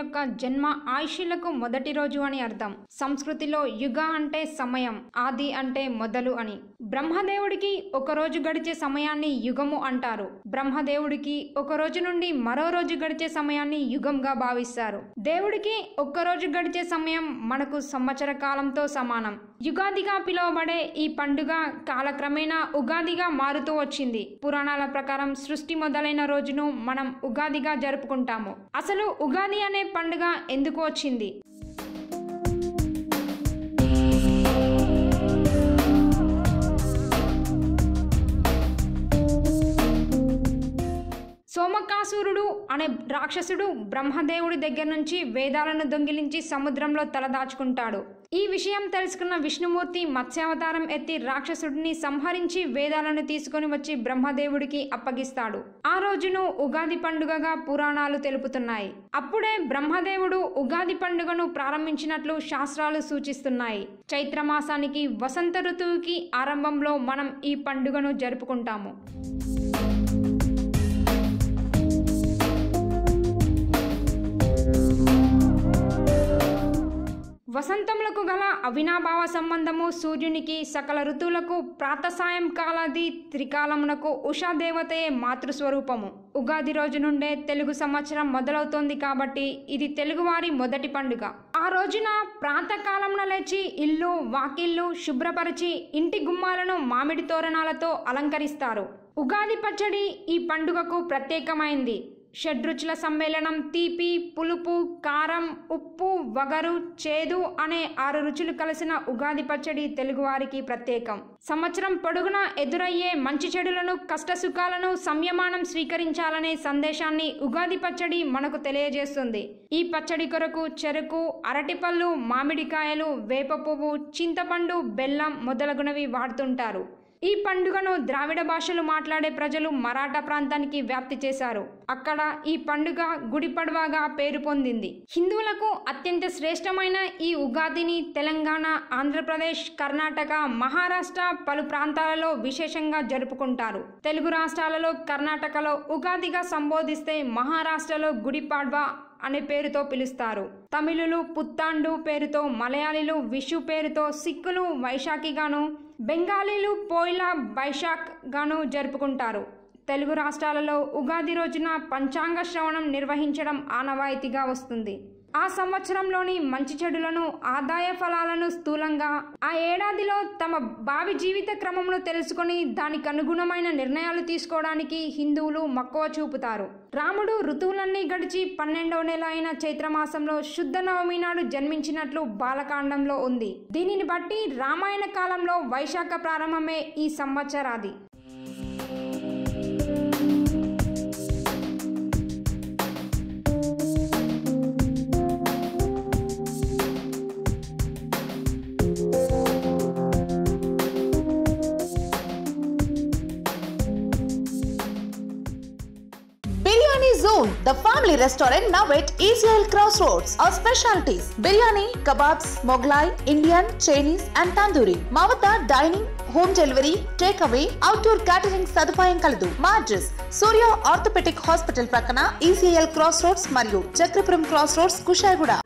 యొక్క జన్మ ఆయుష్యులకు మొదటి రోజు అని అర్థం సంస్కృతిలో యుగ అంటే సమయం ఆది అంటే మొదలు అని బ్రహ్మదేవుడికి ఒక రోజు గడిచే సమయాన్ని యుగము అంటారు బ్రహ్మదేవుడికి ఒక రోజు నుండి మరో రోజు గడిచే సమయాన్ని యుగంగా భావిస్తారు దేవుడికి ఒక్క రోజు గడిచే సమయం మనకు సంవత్సర కాలంతో సమానం యుగాదిగా పిలువబడే ఈ పండుగ కాలక్రమేణా ఉగాదిగా మారుతూ వచ్చింది పురాణాల ప్రకారం సృష్టి మొదలైన రోజును మనం ఉగాదిగా జరుపుకుంటాము అసలు ఉగాది అనే పండుగ ఎందుకు వచ్చింది సోమకాసురుడు అనే రాక్షసుడు బ్రహ్మదేవుడి దగ్గర నుంచి వేదాలను దొంగిలించి సముద్రంలో తలదాచుకుంటాడు ఈ విషయం తెలుసుకున్న విష్ణుమూర్తి మత్స్యావతారం ఎత్తి రాక్షసుడిని సంహరించి వేదాలను తీసుకొని వచ్చి బ్రహ్మదేవుడికి అప్పగిస్తాడు ఆ రోజును ఉగాది పండుగగా పురాణాలు తెలుపుతున్నాయి అప్పుడే బ్రహ్మదేవుడు ఉగాది పండుగను ప్రారంభించినట్లు శాస్త్రాలు సూచిస్తున్నాయి చైత్రమాసానికి వసంత ఋతువుకి ఆరంభంలో మనం ఈ పండుగను జరుపుకుంటాము వసంతములకు గల అవినాభావ సంబంధము సూర్యునికి సకల ఋతువులకు ప్రాతసాయంకాలాది త్రికాలమునకు ఉషాదేవతయే మాతృస్వరూపము ఉగాది రోజు నుండే తెలుగు సంవత్సరం మొదలవుతోంది కాబట్టి ఇది తెలుగువారి మొదటి పండుగ ఆ రోజున ప్రాతకాలమున లేచి ఇల్లు వాకిళ్ళు శుభ్రపరిచి ఇంటి గుమ్మాలను మామిడి తోరణాలతో అలంకరిస్తారు ఉగాది పచ్చడి ఈ పండుగకు ప్రత్యేకమైంది షడ్రుచుల సమ్మేళనం తీపి పులుపు కారం ఉప్పు వగరు చేదు అనే ఆరు రుచులు కలిసిన ఉగాది పచ్చడి తెలుగువారికి ప్రత్యేకం సంవత్సరం పొడుగునా ఎదురయ్యే మంచి చెడులను కష్ట సుఖాలను సంయమానం స్వీకరించాలనే సందేశాన్ని ఉగాది పచ్చడి మనకు తెలియజేస్తుంది ఈ పచ్చడి కొరకు చెరుకు అరటిపళ్ళు మామిడికాయలు వేప పువ్వు చింతపండు బెల్లం మొదలగునవి వాడుతుంటారు ఈ పండుగను ద్రావిడ భాషలు మాట్లాడే ప్రజలు మరాఠా ప్రాంతానికి వ్యాప్తి చేశారు అక్కడ ఈ పండుగ గుడి పడవగా పేరు పొందింది హిందువులకు అత్యంత శ్రేష్టమైన ఈ ఉగాదిని తెలంగాణ ఆంధ్రప్రదేశ్ కర్ణాటక మహారాష్ట్ర పలు ప్రాంతాలలో విశేషంగా జరుపుకుంటారు తెలుగు రాష్ట్రాలలో కర్ణాటకలో ఉగాదిగా సంబోధిస్తే మహారాష్ట్రలో గుడి పాడ్వా అనే పేరుతో పిలుస్తారు తమిళులు పుత్తాండు పేరుతో మలయాళీలు విషు పేరుతో సిక్కులు వైశాఖిగాను బెంగాలీలు పోయిలా బైశాఖ్ గాను జరుపుకుంటారు తెలుగు రాష్ట్రాలలో ఉగాది రోజున పంచాంగ శ్రవణం నిర్వహించడం ఆనవాయితీగా వస్తుంది ఆ సంవత్సరంలోని మంచి చెడులను ఆదాయ ఫలాలను స్థూలంగా ఆ ఏడాదిలో తమ భావి జీవిత క్రమమును తెలుసుకొని దానికి అనుగుణమైన నిర్ణయాలు తీసుకోవడానికి హిందువులు మక్కువ చూపుతారు రాముడు ఋతువులన్నీ గడిచి పన్నెండవ నెల అయిన చైత్రమాసంలో శుద్ధ నవమి నాడు జన్మించినట్లు బాలకాండంలో ఉంది దీనిని బట్టి రామాయణ కాలంలో వైశాఖ ప్రారంభమే ఈ సంవత్సరాది Biryani Zone, the family restaurant now at ECL Crossroads. Our specialties biryani, kebabs, Moglai, Indian, Chinese, and tandoori. మా వద్ద dining home delivery take away outdoor catering సదుపాయం కలదు మా అడ్రస్ సూర్య ఆర్థోపెటిక్ హాస్పిటల్ ప్రక్కన ఈసీఎల్ క్రాస్ రోడ్స్ మరియు Chakrapuram cross roads Kushaiguda